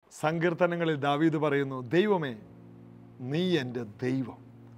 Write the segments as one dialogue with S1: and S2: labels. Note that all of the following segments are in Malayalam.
S1: സങ്കീർത്തനങ്ങളിൽ ദാവീദ് പറയുന്നു ദൈവമേ നീ എൻ്റെ ദൈവം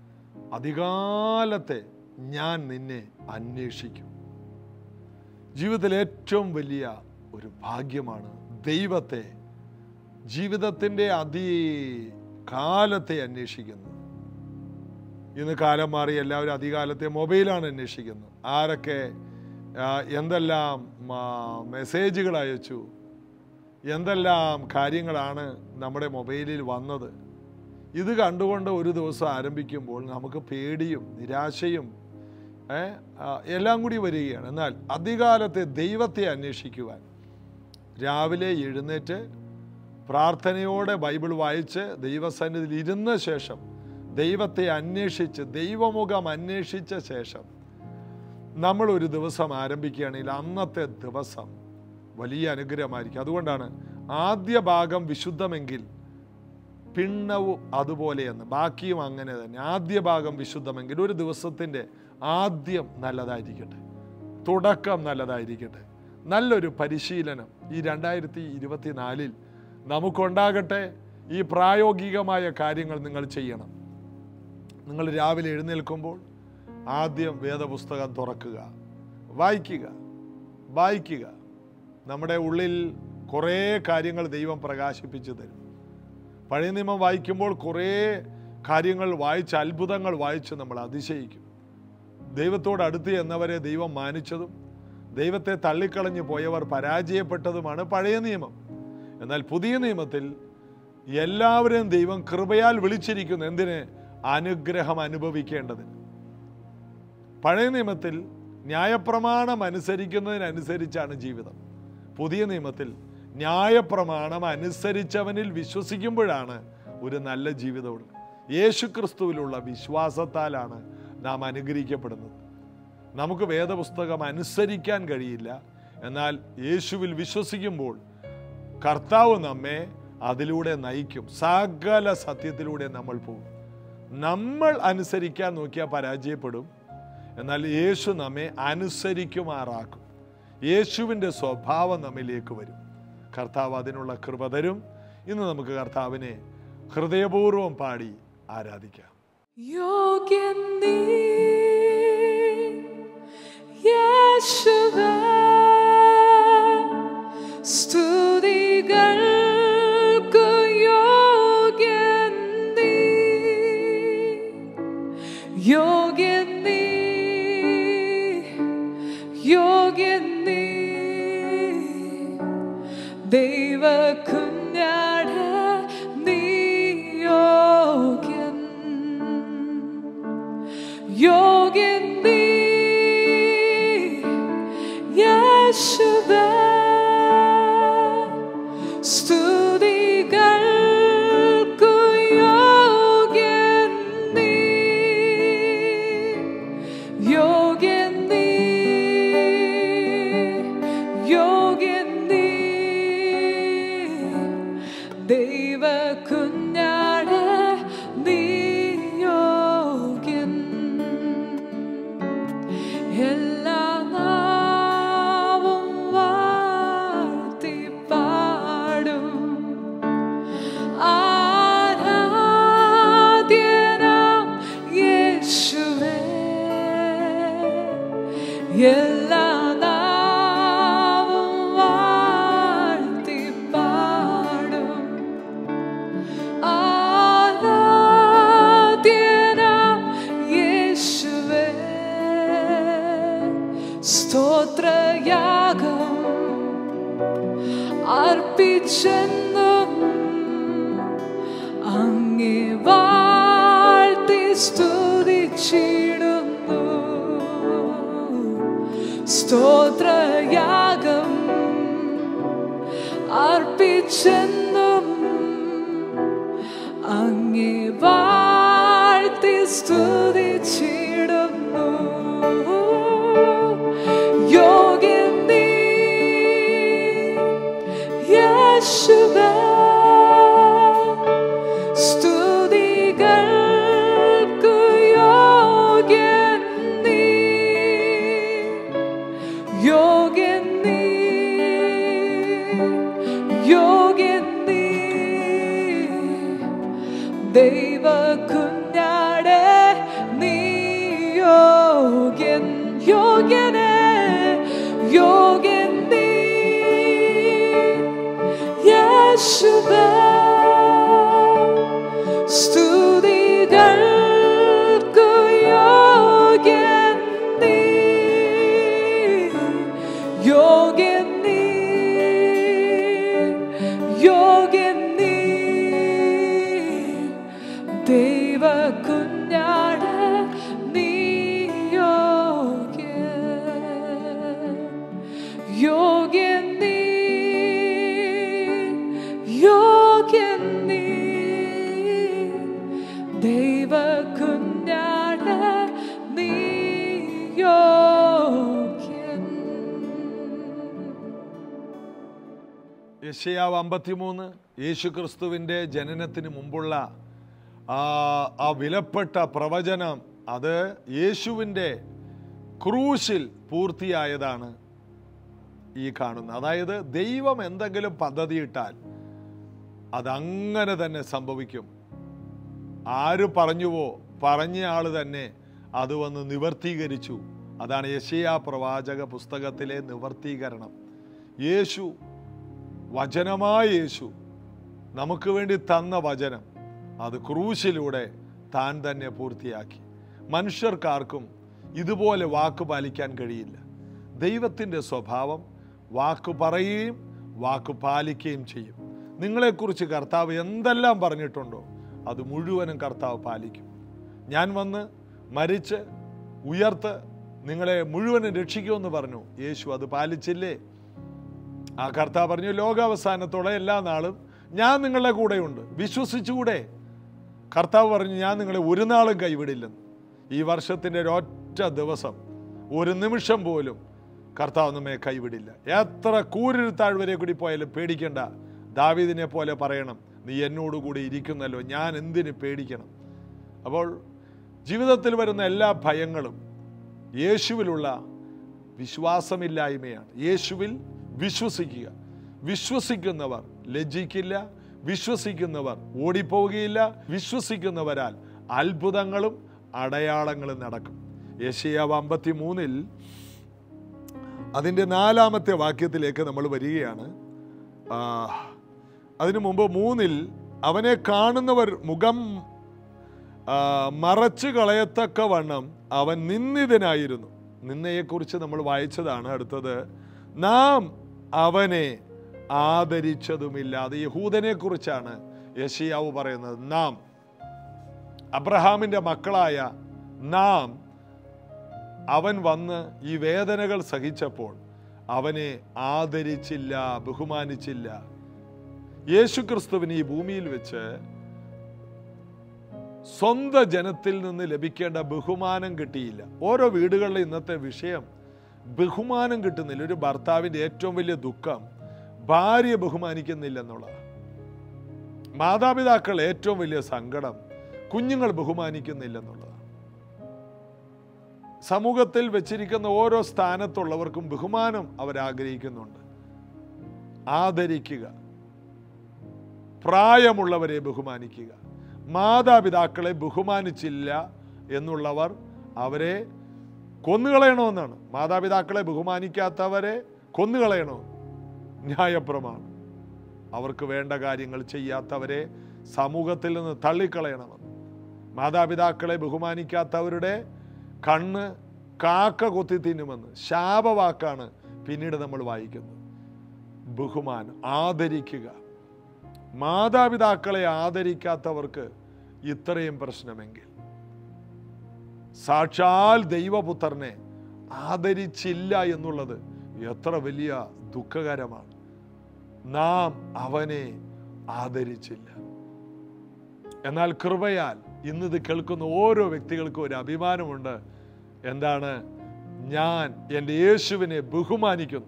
S1: അധികാലത്തെ ഞാൻ നിന്നെ അന്വേഷിക്കും ജീവിതത്തിൽ ഏറ്റവും വലിയ ഒരു ഭാഗ്യമാണ് ദൈവത്തെ ജീവിതത്തിൻ്റെ അതി കാലത്തെ അന്വേഷിക്കുന്നത് ഇന്ന് കാലം മാറി എല്ലാവരും അധികാലത്തെ മൊബൈലാണ് അന്വേഷിക്കുന്നത് ആരൊക്കെ ആ, എന്തെല്ലാം ആ, മെസ്സേജുകൾ അയച്ചു എന്തെല്ലാം കാര്യങ്ങളാണ് നമ്മുടെ മൊബൈലിൽ വന്നത് ഇത് കണ്ടുകൊണ്ട് ഒരു ദിവസം ആരംഭിക്കുമ്പോൾ നമുക്ക് പേടിയും നിരാശയും ഏ, ആ, എല്ലാം കൂടി വരികയാണ് എന്നാൽ അധികാലത്തെ ദൈവത്തെ അന്വേഷിക്കുവാൻ രാവിലെ എഴുന്നേറ്റ് പ്രാർത്ഥനയോടെ ബൈബിൾ വായിച്ച് ദൈവസന്നിധിയിൽ ഇരുന്ന ശേഷം ദൈവത്തെ അന്വേഷിച്ച് ദൈവമുഖം അന്വേഷിച്ച ശേഷം നമ്മൾ ഒരു ദിവസം ആരംഭിക്കുകയാണെങ്കിൽ അന്നത്തെ ദിവസം വലിയ അനുഗ്രഹമായിരിക്കും അതുകൊണ്ടാണ് ആദ്യ ഭാഗം വിശുദ്ധമെങ്കിൽ പിണ്ണവും അതുപോലെയെന്ന് ബാക്കിയും അങ്ങനെ തന്നെ ആദ്യ ഭാഗം വിശുദ്ധമെങ്കിൽ ഒരു ദിവസത്തിൻ്റെ ആദ്യം നല്ലതായിരിക്കട്ടെ തുടക്കം നല്ലതായിരിക്കട്ടെ നല്ലൊരു പരിശീലനം ഈ രണ്ടായിരത്തി ഇരുപത്തിനാലിൽ നമുക്കുണ്ടാകട്ടെ ഈ പ്രായോഗികമായ കാര്യങ്ങൾ നിങ്ങൾ ചെയ്യണം നിങ്ങൾ രാവിലെ എഴുന്നേൽക്കുമ്പോൾ ആദ്യം വേദപുസ്തകം തുറക്കുക വായിക്കുക വായിക്കുക നമ്മുടെ ഉള്ളിൽ കുറേ കാര്യങ്ങൾ ദൈവം പ്രകാശിപ്പിച്ചു തരും പഴയ നിയമം വായിക്കുമ്പോൾ കുറേ കാര്യങ്ങൾ വായിച്ച് അത്ഭുതങ്ങൾ വായിച്ച് നമ്മൾ അതിശയിക്കും ദൈവത്തോട് അടുത്ത് എന്നവരെ ദൈവം മാനിച്ചതും ദൈവത്തെ തള്ളിക്കളഞ്ഞു പോയവർ പരാജയപ്പെട്ടതുമാണ് പഴയ നിയമം എന്നാൽ പുതിയ നിയമത്തിൽ എല്ലാവരെയും ദൈവം കൃപയാൽ വിളിച്ചിരിക്കുന്നു എന്തിന് അനുഗ്രഹം അനുഭവിക്കേണ്ടതിന് പഴയ നിയമത്തിൽ ന്യായപ്രമാണം അനുസരിക്കുന്നതിനനുസരിച്ചാണ് ജീവിതം പുതിയ നിയമത്തിൽ ന്യായപ്രമാണം അനുസരിച്ചവനിൽ വിശ്വസിക്കുമ്പോഴാണ് ഒരു നല്ല ജീവിതമുള്ളത് യേശു ക്രിസ്തുവിലുള്ള വിശ്വാസത്താലാണ് നാം അനുഗ്രഹിക്കപ്പെടുന്നത് നമുക്ക് വേദപുസ്തകം അനുസരിക്കാൻ കഴിയില്ല എന്നാൽ യേശുവിൽ വിശ്വസിക്കുമ്പോൾ കർത്താവ് നമ്മെ അതിലൂടെ നയിക്കും സകല സത്യത്തിലൂടെ നമ്മൾ പോകും നമ്മൾ അനുസരിക്കാൻ നോക്കിയാൽ പരാജയപ്പെടും എന്നാൽ യേശു നമ്മെ അനുസരിക്കുമാറാക്കും യേശുവിൻ്റെ സ്വഭാവം നമ്മിലേക്ക് വരും കർത്താവ് അതിനുള്ള കൃപ തരും ഇന്ന് നമുക്ക് കർത്താവിനെ ഹൃദയപൂർവ്വം പാടി ആരാധിക്കാം
S2: യോഗ്യൻ നീ യേശുവേ സ്തുതികൾക്കു യോഗ്യൻ നീ യോഗ്യൻ നീ യോഗ്യൻ നീ ദൈവ കുഞ്ഞാട് നീ യോഗ്യൻ യോഗ്യൻ നീ യേശുവേ സ്തുതികൾക്കു യോഗ്യൻ നീ യോഗ്യൻ നീ യോഗ്യൻ നീ ദൈവ കുഞ്ഞാട് നീ യോഗ്യൻ എല്ലാ നാവും വാഴ്ത്തി പാടും ആരാധ്യനാം യേശുവേ എല്ലാ നാവും വാഴ്ത്തി പാടും ആരാധ്യനാം യേശുവേ സ്തോത്രയാഗം അർപ്പിച്ചെന്നും അങ്ങേ വാഴ്ത്തി സ്തുതിച്ചിടുന്നു സ്തോത്രയാഗം അർപ്പിച്ചെന്നും അങ്ങേ വാഴ്ത്തി സ്തുതിച്ചിടുന്നു യോഗ്യൻ നീ യേശുവേ സ്തുതികൾക്കു യോഗ്യൻ നീ യോഗ്യൻ നീ യോഗ്യൻ ദൈവ കുഞ്ഞാടെ നീ യോഗ്യൻ യോഗ്യനെ യോഗ്യൻ നീ യേശുവേ സ്തുതികൾക്കു യോഗ്യൻ നീ യോഗ്യൻ നീ യോഗ്യൻ നീ ദൈവ കുഞ്ഞാട് നീ യോഗ്യൻ യോഗ്യൻ നീ യോഗ്യൻ നീ ദൈവ കുഞ്ഞാട് നീ യോഗ്യൻ
S1: യശയാവ് അമ്പത്തിമൂന്ന് യേശു ക്രിസ്തുവിൻ്റെ ജനനത്തിന് മുമ്പുള്ള ആ ആ വിലപ്പെട്ട പ്രവചനം അത് യേശുവിൻ്റെ ക്രൂശിൽ പൂർത്തിയായതാണ് ഈ കാണുന്നത് അതായത് ദൈവം എന്തെങ്കിലും പദ്ധതിയിട്ടാൽ അതങ്ങനെ തന്നെ സംഭവിക്കും ആര് പറഞ്ഞുവോ പറഞ്ഞ ആൾ തന്നെ അത് വന്ന് നിവർത്തീകരിച്ചു അതാണ് യശയാ പ്രവാചക പുസ്തകത്തിലെ നിവർത്തീകരണം യേശു വചനമായ യേശു നമുക്ക് വേണ്ടി തന്ന വചനം അത് ക്രൂശിലൂടെ താൻ തന്നെ പൂർത്തിയാക്കി മനുഷ്യർക്കാർക്കും ഇതുപോലെ വാക്ക് പാലിക്കാൻ കഴിയില്ല ദൈവത്തിൻ്റെ സ്വഭാവം വാക്ക് പറയുകയും വാക്ക് പാലിക്കുകയും ചെയ്യും നിങ്ങളെക്കുറിച്ച് കർത്താവ് എന്തെല്ലാം പറഞ്ഞിട്ടുണ്ടോ അത് മുഴുവനും കർത്താവ് പാലിക്കും ഞാൻ വന്ന് മരിച്ച് ഉയർത്ത് നിങ്ങളെ മുഴുവനും രക്ഷിക്കുമെന്ന് പറഞ്ഞു യേശു അത് പാലിച്ചില്ലേ ആ കർത്താവ് പറഞ്ഞു ലോകാവസാനത്തോടെ എല്ലാ നാളും ഞാൻ നിങ്ങളുടെ കൂടെയുണ്ട് വിശ്വസിച്ചുകൂടെ കർത്താവ് പറഞ്ഞു ഞാൻ നിങ്ങളെ ഒരു നാളും കൈവിടില്ലെന്ന് ഈ വർഷത്തിൻ്റെ ഒരൊറ്റ ദിവസം ഒരു നിമിഷം പോലും കർത്താവ് നമ്മെ കൈവിടില്ല എത്ര കൂരിൽ താഴ്വരെ കൂടി പോയാലും പേടിക്കണ്ട ദാവീദിനെ പോലെ പറയണം നീ എന്നോടുകൂടി ഇരിക്കുന്നല്ലോ ഞാൻ എന്തിന് പേടിക്കണം അപ്പോൾ ജീവിതത്തിൽ വരുന്ന എല്ലാ ഭയങ്ങളും യേശുവിലുള്ള വിശ്വാസമില്ലായ്മയാണ് യേശുവിൽ വിശ്വസിക്കുക വിശ്വസിക്കുന്നവർ ലജ്ജിക്കില്ല വിശ്വസിക്കുന്നവർ ഓടിപ്പോവുകയില്ല വിശ്വസിക്കുന്നവരാൽ അത്ഭുതങ്ങളും അടയാളങ്ങളും നടക്കും യേശയാവ് അമ്പത്തി മൂന്നിൽ അതിൻ്റെ നാലാമത്തെ വാക്യത്തിലേക്ക് നമ്മൾ വരികയാണ് ആ, അതിനു മുമ്പ് മൂന്നിൽ അവനെ കാണുന്നവർ മുഖം ആ, മറച്ചു കളയത്തക്കവണ്ണം അവൻ നിന്ദിതനായിരുന്നു നിന്നയെക്കുറിച്ച് നമ്മൾ വായിച്ചതാണ് അടുത്തത് നാം അവനെ ആദരിച്ചതുമില്ല അത് യഹൂദനെ കുറിച്ചാണ് യശിയാവ് പറയുന്നത് നാം അബ്രഹാമിൻ്റെ മക്കളായ നാം അവൻ വന്ന് ഈ വേദനകൾ സഹിച്ചപ്പോൾ അവനെ ആദരിച്ചില്ല ബഹുമാനിച്ചില്ല യേശുക്രിസ്തുവിന് ഈ ഭൂമിയിൽ വെച്ച് സ്വന്തം ജനത്തിൽ നിന്ന് ലഭിക്കേണ്ട ബഹുമാനം കിട്ടിയില്ല ഓരോ വീടുകളിലെ ഇന്നത്തെ വിഷയം ബഹുമാനം കിട്ടുന്നില്ല ഒരു ഭർത്താവിൻ്റെ ഏറ്റവും വലിയ ദുഃഖം ഭാര്യ ബഹുമാനിക്കുന്നില്ല എന്നുള്ളതാണ് മാതാപിതാക്കൾ ഏറ്റവും വലിയ സങ്കടം കുഞ്ഞുങ്ങൾ ബഹുമാനിക്കുന്നില്ല എന്നുള്ളതാണ് സമൂഹത്തിൽ വെച്ചിരിക്കുന്ന ഓരോ സ്ഥാനത്തുള്ളവർക്കും ബഹുമാനം അവരാഗ്രഹിക്കുന്നുണ്ട് ആദരിക്കുക പ്രായമുള്ളവരെ ബഹുമാനിക്കുക മാതാപിതാക്കളെ ബഹുമാനിച്ചില്ല എന്നുള്ളവർ അവരെ കൊന്നുകളയണമെന്നാണ് മാതാപിതാക്കളെ ബഹുമാനിക്കാത്തവരെ കൊന്നുകളയണോ ന്യായപ്രമാണ് അവർക്ക് വേണ്ട കാര്യങ്ങൾ ചെയ്യാത്തവരെ സമൂഹത്തിൽ നിന്ന് തള്ളിക്കളയണമെന്ന് മാതാപിതാക്കളെ ബഹുമാനിക്കാത്തവരുടെ കണ്ണ് കാക്ക കൊത്തി തിന്നുമെന്ന് ശാപവാക്കാണ് പിന്നീട് നമ്മൾ വായിക്കുന്നത് ബഹുമാനം ആദരിക്കുക മാതാപിതാക്കളെ ആദരിക്കാത്തവർക്ക് ഇത്രയും പ്രശ്നമെങ്കിൽ സാക്ഷാൽ ദൈവപുത്രനെ ആദരിച്ചില്ല എന്നുള്ളത് എത്ര വലിയ ദുഃഖകരമാണ് നാം അവനെ ആദരിച്ചില്ല എന്നാൽ കൃപയാൽ ഇന്നിത് കേൾക്കുന്ന ഓരോ വ്യക്തികൾക്കും ഒരു അഭിമാനമുണ്ട് എന്താണ് ഞാൻ എൻ്റെ യേശുവിനെ ബഹുമാനിക്കുന്നു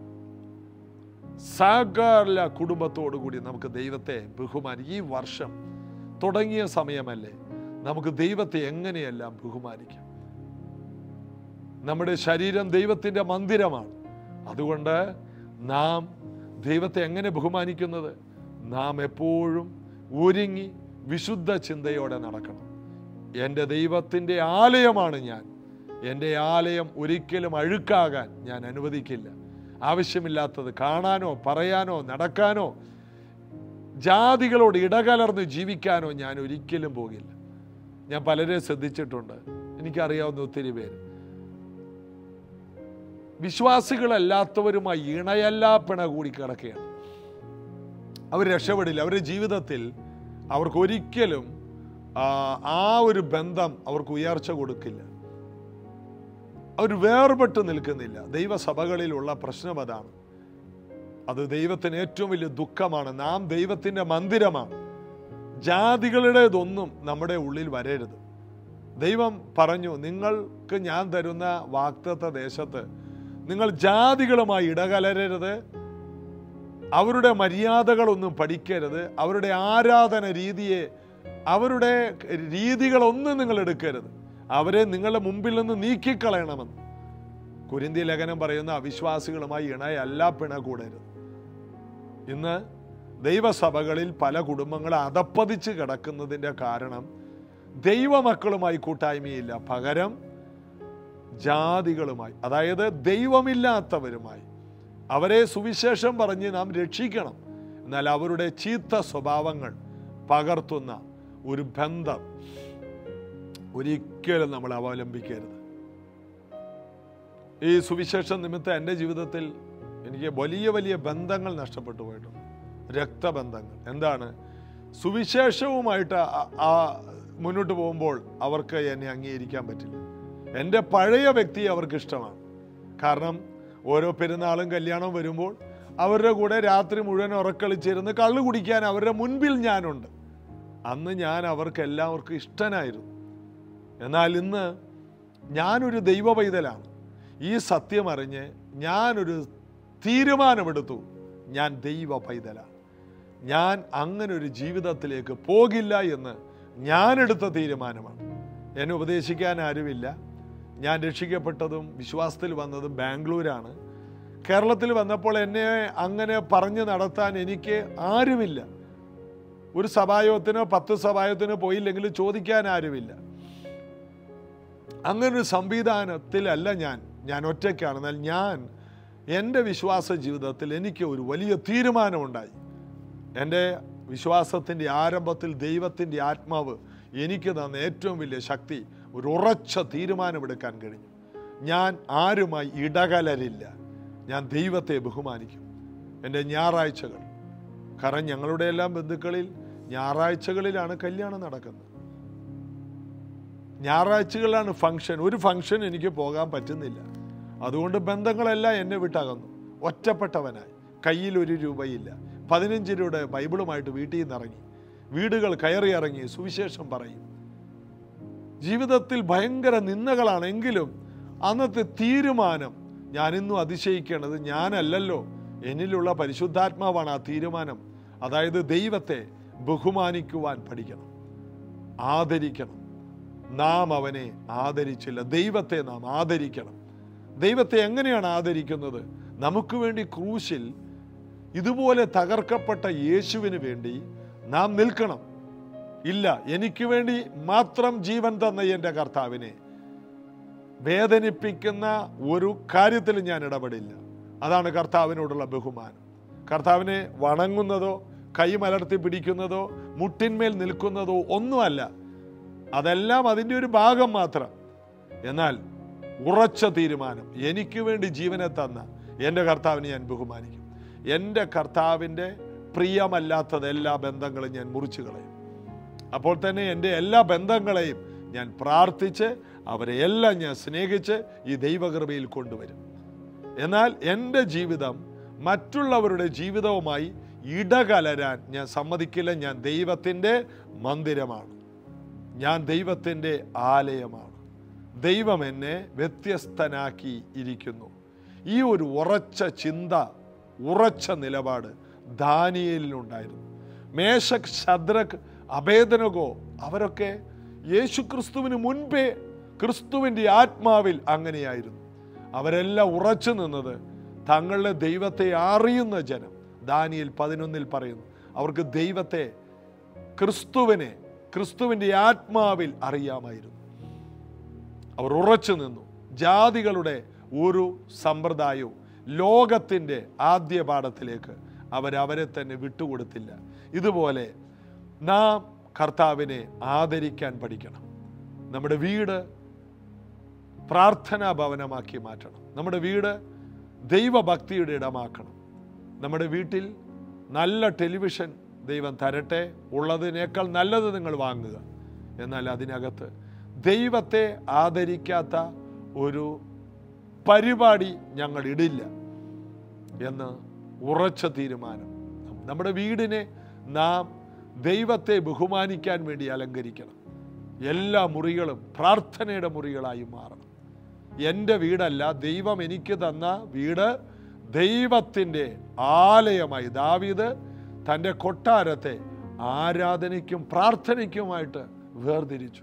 S1: സകല കുടുംബത്തോടു കൂടി നമുക്ക് ദൈവത്തെ ബഹുമാനി ഈ വർഷം തുടങ്ങിയ സമയമല്ലേ നമുക്ക് ദൈവത്തെ എങ്ങനെയെല്ലാം ബഹുമാനിക്കാം നമ്മുടെ ശരീരം ദൈവത്തിൻ്റെ മന്ദിരമാണ് അതുകൊണ്ട് നാം ദൈവത്തെ എങ്ങനെ ബഹുമാനിക്കുന്നത് നാം എപ്പോഴും ഒരുങ്ങി വിശുദ്ധ ചിന്തയോടെ നടക്കണം എൻ്റെ ദൈവത്തിൻ്റെ ആലയമാണ് ഞാൻ എൻ്റെ ആലയം ഒരിക്കലും അഴുക്കാകാൻ ഞാൻ അനുവദിക്കില്ല ആവശ്യമില്ലാത്തത് കാണാനോ പറയാനോ നടക്കാനോ ജാതികളോട് ഇടകലർന്ന് ജീവിക്കാനോ ഞാൻ ഒരിക്കലും പോകില്ല ഞാൻ പലരെ ശ്രദ്ധിച്ചിട്ടുണ്ട് എനിക്കറിയാവുന്ന ഒത്തിരി പേര് വിശ്വാസികളല്ലാത്തവരുമായി ഇണയല്ലാ പിണ കൂടി കിടക്കുകയാണ് അവർ രക്ഷപ്പെടില്ല അവരുടെ ജീവിതത്തിൽ അവർക്ക് ഒരിക്കലും ആ, ആ ഒരു ബന്ധം അവർക്ക് ഉയർച്ച കൊടുക്കില്ല അവർ വേർപെട്ട് നിൽക്കുന്നില്ല ദൈവസഭകളിലുള്ള പ്രശ്നം അതാണ് അത് ദൈവത്തിന് ഏറ്റവും വലിയ ദുഃഖമാണ് നാം ദൈവത്തിൻ്റെ മന്ദിരമാണ് ജാതികളുടേതൊന്നും നമ്മുടെ ഉള്ളിൽ വരരുത് ദൈവം പറഞ്ഞു നിങ്ങൾക്ക് ഞാൻ തരുന്ന വാക്തത്വ ദേശത്ത് നിങ്ങൾ ജാതികളുമായി ഇടകലരരുത് അവരുടെ മര്യാദകളൊന്നും പഠിക്കരുത് അവരുടെ ആരാധന രീതിയെ അവരുടെ രീതികളൊന്നും നിങ്ങൾ എടുക്കരുത് അവരെ നിങ്ങളുടെ മുമ്പിൽ നിന്ന് നീക്കിക്കളയണമെന്ന് കുരിന്തി ലേഖനം പറയുന്ന അവിശ്വാസികളുമായി ഇണയല്ല പിണ കൂടരുത് ഇന്ന് ദൈവസഭകളിൽ പല കുടുംബങ്ങൾ അതപ്പതിച്ച് കിടക്കുന്നതിൻ്റെ കാരണം ദൈവമക്കളുമായി കൂട്ടായ്മയില്ല പകരം ജാതികളുമായി അതായത് ദൈവമില്ലാത്തവരുമായി അവരെ സുവിശേഷം പറഞ്ഞ് നാം രക്ഷിക്കണം എന്നാൽ അവരുടെ ചീത്ത സ്വഭാവങ്ങൾ പകർത്തുന്ന ഒരു ബന്ധം ഒരിക്കലും നമ്മൾ അവലംബിക്കരുത് ഈ സുവിശേഷം നിമിത്തം എൻ്റെ ജീവിതത്തിൽ എനിക്ക് വലിയ വലിയ ബന്ധങ്ങൾ നഷ്ടപ്പെട്ടു പോയിട്ടുണ്ട് രക്തബന്ധങ്ങൾ എന്താണ് സുവിശേഷവുമായിട്ട് ആ- ആ മുന്നോട്ട് പോകുമ്പോൾ അവർക്ക് എന്നെ അംഗീകരിക്കാൻ പറ്റില്ല എൻ്റെ പഴയ വ്യക്തിയെ അവർക്ക് ഇഷ്ടമാണ് കാരണം ഓരോ പെരുന്നാളും കല്യാണവും വരുമ്പോൾ അവരുടെ കൂടെ രാത്രി മുഴുവൻ ഉറക്കളിച്ചിരുന്ന് കള്ളു കുടിക്കാൻ അവരുടെ മുൻപിൽ ഞാനുണ്ട് അന്ന് ഞാൻ അവർക്ക് എല്ലാവർക്കും ഇഷ്ടനായിരുന്നു എന്നാൽ ഇന്ന് ഞാനൊരു ദൈവ പൈതലാണ് ഈ സത്യം അറിഞ്ഞ് ഞാനൊരു തീരുമാനമെടുത്തു ഞാൻ ദൈവ പൈതലാണ് ഞാൻ അങ്ങനെ ഒരു ജീവിതത്തിലേക്ക് പോകില്ല എന്ന് ഞാനെടുത്ത തീരുമാനമാണ് എന്നെ ഉപദേശിക്കാൻ ആരുമില്ല ഞാൻ രക്ഷിക്കപ്പെട്ടതും വിശ്വാസത്തിൽ വന്നതും ബാംഗ്ലൂരാണ് കേരളത്തിൽ വന്നപ്പോൾ എന്നെ അങ്ങനെ പറഞ്ഞു നടത്താൻ എനിക്ക് ആരുമില്ല ഒരു സഭായോഗത്തിനോ പത്ത് സഭായോഗത്തിനോ പോയില്ലെങ്കിൽ ചോദിക്കാൻ ആരുമില്ല അങ്ങനൊരു സംവിധാനത്തിലല്ല ഞാൻ ഞാൻ ഒറ്റയ്ക്കാണ് എന്നാൽ ഞാൻ എൻ്റെ വിശ്വാസ ജീവിതത്തിൽ എനിക്ക് ഒരു വലിയ തീരുമാനമുണ്ടായി എൻ്റെ വിശ്വാസത്തിൻ്റെ ആരംഭത്തിൽ ദൈവത്തിൻ്റെ ആത്മാവ് എനിക്ക് തന്ന ഏറ്റവും വലിയ ശക്തി ഒരു ഉറച്ച തീരുമാനമെടുക്കാൻ കഴിഞ്ഞു ഞാൻ ആരുമായി ഇടകലരില്ല ഞാൻ ദൈവത്തെ ബഹുമാനിക്കും എൻ്റെ ഞായറാഴ്ചകൾ കാരണം ഞങ്ങളുടെ എല്ലാം ബന്ധുക്കളിൽ ഞായറാഴ്ചകളിലാണ് കല്യാണം നടക്കുന്നത് ഞായറാഴ്ചകളിലാണ് ഫംഗ്ഷൻ ഒരു ഫംഗ്ഷൻ എനിക്ക് പോകാൻ പറ്റുന്നില്ല അതുകൊണ്ട് ബന്ധങ്ങളെല്ലാം എന്നെ വിട്ടകന്നു ഒറ്റപ്പെട്ടവനായി കയ്യിൽ ഒരു രൂപയില്ല പതിനഞ്ച് രൂപയുടെ ബൈബിളുമായിട്ട് വീട്ടിൽ നിന്ന് ഇറങ്ങി വീടുകൾ കയറി ഇറങ്ങി സുവിശേഷം പറയും ജീവിതത്തിൽ ഭയങ്കര നിന്ദകളാണെങ്കിലും അന്നത്തെ തീരുമാനം ഞാൻ ഇന്നും അതിശയിക്കേണ്ടത് ഞാനല്ലല്ലോ എന്നിലുള്ള പരിശുദ്ധാത്മാവാണ് ആ തീരുമാനം അതായത് ദൈവത്തെ ബഹുമാനിക്കുവാൻ പഠിക്കണം ആദരിക്കണം നാം അവനെ ആദരിച്ചില്ല ദൈവത്തെ നാം ആദരിക്കണം ദൈവത്തെ എങ്ങനെയാണ് ആദരിക്കുന്നത് നമുക്ക് വേണ്ടി ക്രൂശിൽ ഇതുപോലെ തകർക്കപ്പെട്ട യേശുവിന് വേണ്ടി നാം നിൽക്കണം ഇല്ല എനിക്ക് വേണ്ടി മാത്രം ജീവൻ തന്ന എൻ്റെ കർത്താവിനെ വേദനിപ്പിക്കുന്ന ഒരു കാര്യത്തിലും ഞാൻ ഇടപെടില്ല അതാണ് കർത്താവിനോടുള്ള ബഹുമാനം കർത്താവിനെ വണങ്ങുന്നതോ കൈ മലർത്തി പിടിക്കുന്നതോ മുട്ടിന്മേൽ നിൽക്കുന്നതോ ഒന്നുമല്ല അതെല്ലാം അതിൻ്റെ ഒരു ഭാഗം മാത്രം എന്നാൽ ഉറച്ച തീരുമാനം എനിക്ക് വേണ്ടി ജീവനെ തന്ന എൻ്റെ കർത്താവിനെ ഞാൻ ബഹുമാനിക്കും എൻ്റെ കർത്താവിൻ്റെ പ്രിയമല്ലാത്തത് എല്ലാ ബന്ധങ്ങളും ഞാൻ മുറിച്ചു കളയും അപ്പോൾ തന്നെ എൻ്റെ എല്ലാ ബന്ധങ്ങളെയും ഞാൻ പ്രാർത്ഥിച്ച് അവരെ എല്ലാം ഞാൻ സ്നേഹിച്ച് ഈ ദൈവകൃപയിൽ കൊണ്ടുവരും എന്നാൽ എൻ്റെ ജീവിതം മറ്റുള്ളവരുടെ ജീവിതവുമായി ഇടകലരാൻ ഞാൻ സമ്മതിക്കില്ല ഞാൻ ദൈവത്തിൻ്റെ മന്ദിരമാണ് ഞാൻ ദൈവത്തിൻ്റെ ആലയമാണ് ദൈവം എന്നെ വ്യത്യസ്തനാക്കി ഇരിക്കുന്നു ഈ ഒരു ഉറച്ച ചിന്ത ഉറച്ച നിലപാട് ദാനിയേലിനുണ്ടായിരുന്നു മേശക് ശദ്രക് അഭേദനകോ അവരൊക്കെ യേശു ക്രിസ്തുവിന് മുൻപേ ക്രിസ്തുവിൻ്റെ ആത്മാവിൽ അങ്ങനെയായിരുന്നു അവരെല്ലാം ഉറച്ചു നിന്നത് തങ്ങളുടെ ദൈവത്തെ അറിയുന്ന ജനം ദാനിയിൽ പതിനൊന്നിൽ പറയുന്നു അവർക്ക് ദൈവത്തെ ക്രിസ്തുവിനെ ക്രിസ്തുവിൻ്റെ ആത്മാവിൽ അറിയാമായിരുന്നു അവർ ഉറച്ചു നിന്നു ജാതികളുടെ ഒരു സമ്പ്രദായവും ലോകത്തിൻ്റെ ആദ്യ പാഠത്തിലേക്ക് അവരവരെ തന്നെ വിട്ടുകൊടുത്തില്ല ഇതുപോലെ നാം കർത്താവിനെ ആദരിക്കാൻ പഠിക്കണം നമ്മുടെ വീട് പ്രാർത്ഥനാ ഭവനമാക്കി മാറ്റണം നമ്മുടെ വീട് ദൈവഭക്തിയുടെ ഇടമാക്കണം നമ്മുടെ വീട്ടിൽ നല്ല ടെലിവിഷൻ ദൈവം തരട്ടെ ഉള്ളതിനേക്കാൾ നല്ലത് നിങ്ങൾ വാങ്ങുക എന്നാൽ അതിനകത്ത് ദൈവത്തെ ആദരിക്കാത്ത ഒരു പരിപാടി ഞങ്ങൾ ഇടില്ല എന്ന് ഉറച്ച തീരുമാനം നമ്മുടെ വീടിനെ നാം ദൈവത്തെ ബഹുമാനിക്കാൻ വേണ്ടി അലങ്കരിക്കണം എല്ലാ മുറികളും പ്രാർത്ഥനയുടെ മുറികളായി മാറണം എൻ്റെ വീടല്ല ദൈവം എനിക്ക് തന്ന വീട് ദൈവത്തിൻ്റെ ആലയമായി ദാവീദ് തൻ്റെ കൊട്ടാരത്തെ ആരാധനയ്ക്കും പ്രാർത്ഥനയ്ക്കുമായിട്ട് വേർതിരിച്ചു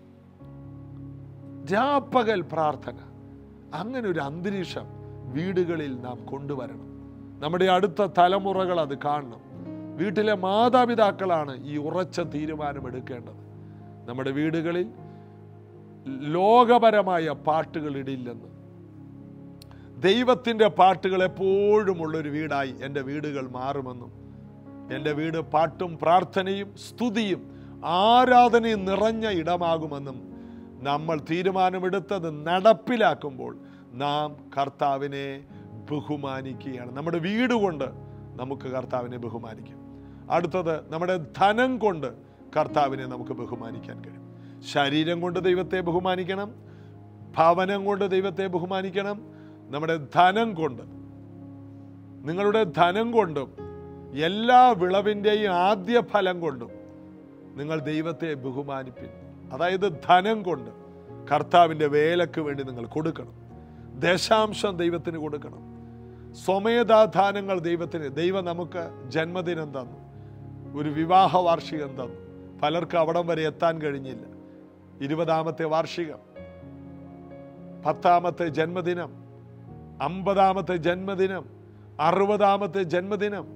S1: രാപ്പകൽ പ്രാർത്ഥന അങ്ങനെ ഒരു അന്തരീക്ഷം വീടുകളിൽ നാം കൊണ്ടുവരണം നമ്മുടെ അടുത്ത തലമുറകൾ അത് കാണണം വീട്ടിലെ മാതാപിതാക്കളാണ് ഈ ഉറച്ച തീരുമാനം എടുക്കേണ്ടത് നമ്മുടെ വീടുകളിൽ ലോകപരമായ പാട്ടുകൾ ഇടില്ലെന്ന് ദൈവത്തിൻ്റെ പാട്ടുകൾ എപ്പോഴും ഉള്ളൊരു വീടായി എൻ്റെ വീടുകൾ മാറുമെന്നും എൻ്റെ വീട് പാട്ടും പ്രാർത്ഥനയും സ്തുതിയും ആരാധനയും നിറഞ്ഞ ഇടമാകുമെന്നും നമ്മൾ തീരുമാനമെടുത്തത് നടപ്പിലാക്കുമ്പോൾ നാം കർത്താവിനെ ബഹുമാനിക്കുകയാണ് നമ്മുടെ വീട് കൊണ്ട് നമുക്ക് കർത്താവിനെ ബഹുമാനിക്കാം അടുത്തത് നമ്മുടെ ധനം കൊണ്ട് കർത്താവിനെ നമുക്ക് ബഹുമാനിക്കാൻ കഴിയും ശരീരം കൊണ്ട് ദൈവത്തെ ബഹുമാനിക്കണം ഭവനം കൊണ്ട് ദൈവത്തെ ബഹുമാനിക്കണം നമ്മുടെ ധനം കൊണ്ട് നിങ്ങളുടെ ധനം കൊണ്ടും എല്ലാ വിളവിൻ്റെയും ആദ്യ ഫലം കൊണ്ടും നിങ്ങൾ ദൈവത്തെ ബഹുമാനിപ്പിൻ അതായത് ധനം കൊണ്ട് കർത്താവിൻ്റെ വേലക്ക് വേണ്ടി നിങ്ങൾ കൊടുക്കണം ദശാംശം ദൈവത്തിന് കൊടുക്കണം സ്വമേധാദാനങ്ങൾ ദൈവത്തിന് ദൈവം നമുക്ക് ജന്മദിനം തന്നു ഒരു വിവാഹ വാർഷികം തന്നു പലർക്കും അവിടം വരെ എത്താൻ കഴിഞ്ഞില്ല ഇരുപതാമത്തെ വാർഷികം പത്താമത്തെ ജന്മദിനം അമ്പതാമത്തെ ജന്മദിനം അറുപതാമത്തെ ജന്മദിനം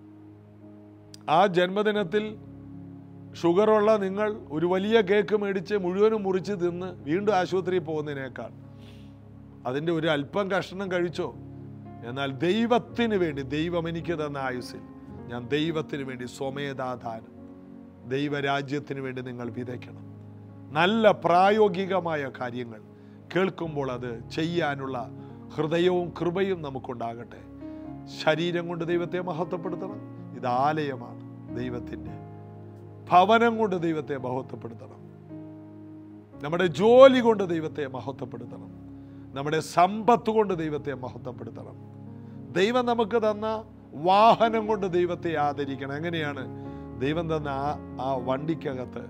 S1: ആ ജന്മദിനത്തിൽ ഷുഗറുള്ള നിങ്ങൾ ഒരു വലിയ കേക്ക് മേടിച്ച് മുഴുവനും മുറിച്ച് തിന്ന് വീണ്ടും ആശുപത്രിയിൽ പോകുന്നതിനേക്കാൾ അതിൻ്റെ ഒരു അല്പം കഷ്ണം കഴിച്ചോ എന്നാൽ ദൈവത്തിന് വേണ്ടി ദൈവം എനിക്ക് തന്ന ആയുസ്സിൽ ഞാൻ ദൈവത്തിന് വേണ്ടി സ്വമേധാദാനം ദൈവരാജ്യത്തിന് വേണ്ടി നിങ്ങൾ വിതയ്ക്കണം നല്ല പ്രായോഗികമായ കാര്യങ്ങൾ കേൾക്കുമ്പോൾ അത് ചെയ്യാനുള്ള ഹൃദയവും കൃപയും നമുക്കുണ്ടാകട്ടെ ശരീരം കൊണ്ട് ദൈവത്തെ മഹത്വപ്പെടുത്തണം ഇത് ആലയമാണ് ദൈവത്തിൻ്റെ ഭവനം കൊണ്ട് ദൈവത്തെ മഹത്വപ്പെടുത്തണം നമ്മുടെ ജോലി കൊണ്ട് ദൈവത്തെ മഹത്വപ്പെടുത്തണം നമ്മുടെ സമ്പത്ത് കൊണ്ട് ദൈവത്തെ മഹത്വപ്പെടുത്തണം ദൈവം നമുക്ക് തന്ന വാഹനം കൊണ്ട് ദൈവത്തെ ആദരിക്കണം എങ്ങനെയാണ് ദൈവം തന്ന ആ ആ വണ്ടിക്കകത്ത്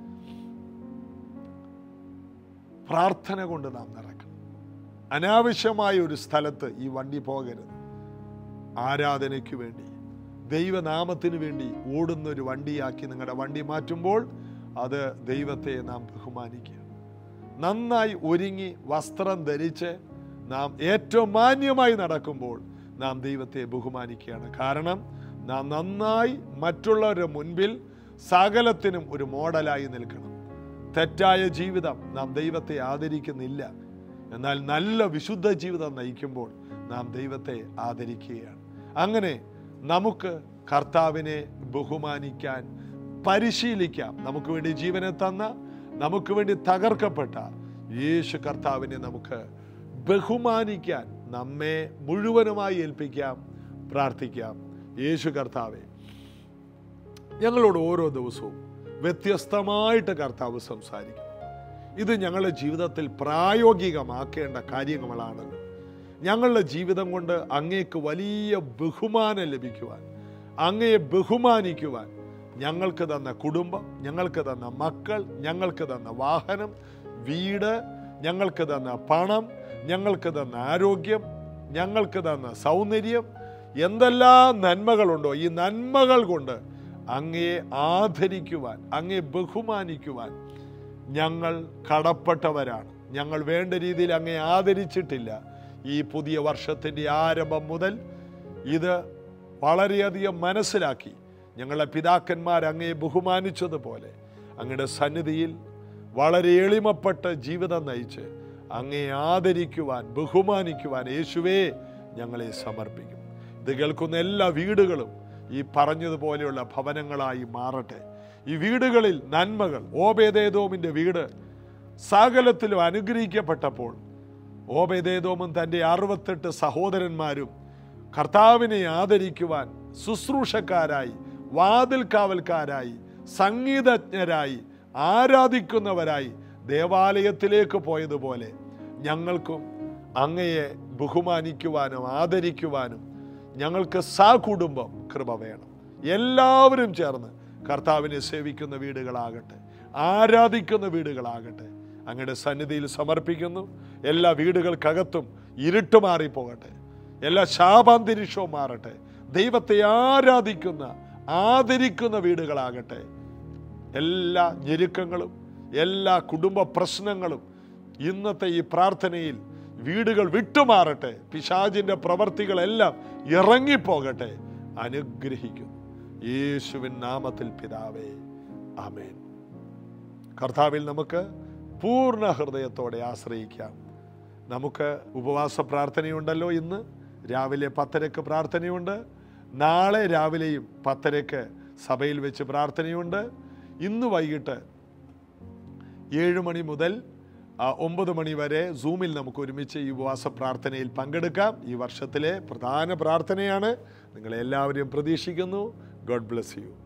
S1: പ്രാർത്ഥന കൊണ്ട് നാം നിറക്കണം അനാവശ്യമായ ഒരു സ്ഥലത്ത് ഈ വണ്ടി പോകരുത് ആരാധനയ്ക്ക് വേണ്ടി ദൈവനാമത്തിന് വേണ്ടി ഓടുന്ന ഒരു വണ്ടിയാക്കി നിങ്ങളുടെ വണ്ടി മാറ്റുമ്പോൾ അത് ദൈവത്തെ നാം ബഹുമാനിക്കുക നന്നായി ഒരുങ്ങി വസ്ത്രം ധരിച്ച് നാം ഏറ്റവും മാന്യമായി നടക്കുമ്പോൾ നാം ദൈവത്തെ ബഹുമാനിക്കുകയാണ് കാരണം നാം നന്നായി മറ്റുള്ളവരുടെ മുൻപിൽ സകലത്തിനും ഒരു മോഡലായി നിൽക്കണം തെറ്റായ ജീവിതം നാം ദൈവത്തെ ആദരിക്കുന്നില്ല എന്നാൽ നല്ല വിശുദ്ധ ജീവിതം നയിക്കുമ്പോൾ നാം ദൈവത്തെ ആദരിക്കുകയാണ് അങ്ങനെ നമുക്ക് കർത്താവിനെ ബഹുമാനിക്കാൻ പരിശീലിക്കാം നമുക്ക് വേണ്ടി ജീവനെ തന്ന നമുക്ക് വേണ്ടി തകർക്കപ്പെട്ട യേശു കർത്താവിനെ നമുക്ക് ബഹുമാനിക്കാൻ നമ്മെ മുഴുവനുമായി ഏൽപ്പിക്കാം പ്രാർത്ഥിക്കാം യേശു കർത്താവെ ഞങ്ങളോട് ഓരോ ദിവസവും വ്യത്യസ്തമായിട്ട് കർത്താവ് സംസാരിക്കും ഇത് ഞങ്ങളുടെ ജീവിതത്തിൽ പ്രായോഗികമാക്കേണ്ട കാര്യങ്ങളാണല്ലോ ഞങ്ങളുടെ ജീവിതം കൊണ്ട് അങ്ങേക്ക് വലിയ ബഹുമാനം ലഭിക്കുവാൻ അങ്ങയെ ബഹുമാനിക്കുവാൻ ഞങ്ങൾക്ക് തന്ന കുടുംബം ഞങ്ങൾക്ക് തന്ന മക്കൾ ഞങ്ങൾക്ക് തന്ന വാഹനം വീട് ഞങ്ങൾക്ക് തന്ന പണം ഞങ്ങൾക്ക് തന്ന ആരോഗ്യം ഞങ്ങൾക്ക് തന്ന സൗന്ദര്യം എന്തെല്ലാം നന്മകളുണ്ടോ ഈ നന്മകൾ കൊണ്ട് അങ്ങയെ ആദരിക്കുവാൻ അങ്ങയെ ബഹുമാനിക്കുവാൻ ഞങ്ങൾ കടപ്പെട്ടവരാണ് ഞങ്ങൾ വേണ്ട രീതിയിൽ അങ്ങയെ ആദരിച്ചിട്ടില്ല ഈ പുതിയ വർഷത്തിൻ്റെ ആരംഭം മുതൽ ഇത് വളരെയധികം മനസ്സിലാക്കി ഞങ്ങളുടെ പിതാക്കന്മാർ അങ്ങയെ ബഹുമാനിച്ചതുപോലെ അങ്ങയുടെ സന്നിധിയിൽ വളരെ എളിമപ്പെട്ട ജീവിതം നയിച്ച് അങ്ങയെ ആദരിക്കുവാൻ ബഹുമാനിക്കുവാൻ യേശുവേ ഞങ്ങളെ സമർപ്പിക്കും ഇത് കേൾക്കുന്ന എല്ലാ വീടുകളും ഈ പറഞ്ഞതുപോലെയുള്ള ഭവനങ്ങളായി മാറട്ടെ ഈ വീടുകളിൽ നന്മകൾ ഓബേദേദോമിൻ്റെ വീട് സകലത്തിലും അനുഗ്രഹിക്കപ്പെട്ടപ്പോൾ ഓബേദേദോമും തൻ്റെ അറുപത്തെട്ട് സഹോദരന്മാരും കർത്താവിനെ ആദരിക്കുവാൻ ശുശ്രൂഷക്കാരായി വാതിൽ കാവൽക്കാരായി സംഗീതജ്ഞരായി ആരാധിക്കുന്നവരായി ദേവാലയത്തിലേക്ക് പോയതുപോലെ ഞങ്ങൾക്കും അങ്ങയെ ബഹുമാനിക്കുവാനും ആദരിക്കുവാനും ഞങ്ങൾക്ക് സാകുടുംബം കൃപ വേണം എല്ലാവരും ചേർന്ന് കർത്താവിനെ സേവിക്കുന്ന വീടുകളാകട്ടെ ആരാധിക്കുന്ന വീടുകളാകട്ടെ അങ്ങയുടെ സന്നിധിയിൽ സമർപ്പിക്കുന്നു എല്ലാ വീടുകൾക്കകത്തും ഇരുട്ട് മാറിപ്പോകട്ടെ എല്ലാ ശാപാന്തരീക്ഷവും മാറട്ടെ ദൈവത്തെ ആരാധിക്കുന്ന ആദരിക്കുന്ന വീടുകളാകട്ടെ എല്ലാ ഞെരുക്കങ്ങളും എല്ലാ കുടുംബ പ്രശ്നങ്ങളും ഇന്നത്തെ ഈ പ്രാർത്ഥനയിൽ വീടുകൾ വിട്ടുമാറട്ടെ പിശാചിന്റെ പ്രവർത്തികളെല്ലാം ഇറങ്ങിപ്പോകട്ടെ അനുഗ്രഹിക്കുന്നു യേശുവിൻ നാമത്തിൽ പിതാവേ ആമേൻ കർത്താവിൽ നമുക്ക് പൂർണ്ണ ഹൃദയത്തോടെ ആശ്രയിക്കാം നമുക്ക് ഉപവാസ പ്രാർത്ഥനയുണ്ടല്ലോ ഇന്ന് രാവിലെ പത്തരക്ക് പ്രാർത്ഥനയുണ്ട് നാളെ രാവിലെയും പത്തരക്ക് സഭയിൽ വെച്ച് പ്രാർത്ഥനയുണ്ട് ഇന്ന് വൈകിട്ട് ഏഴ് മണി മുതൽ ആ, ഒമ്പത് മണി വരെ സൂമിൽ നമുക്ക് ഒരുമിച്ച് ഈ ഉപവാസ പ്രാർത്ഥനയിൽ പങ്കെടുക്കാം ഈ വർഷത്തിലെ പ്രധാന പ്രാർത്ഥനയാണ് നിങ്ങളെല്ലാവരെയും പ്രതീക്ഷിക്കുന്നു ഗോഡ് ബ്ലെസ് യു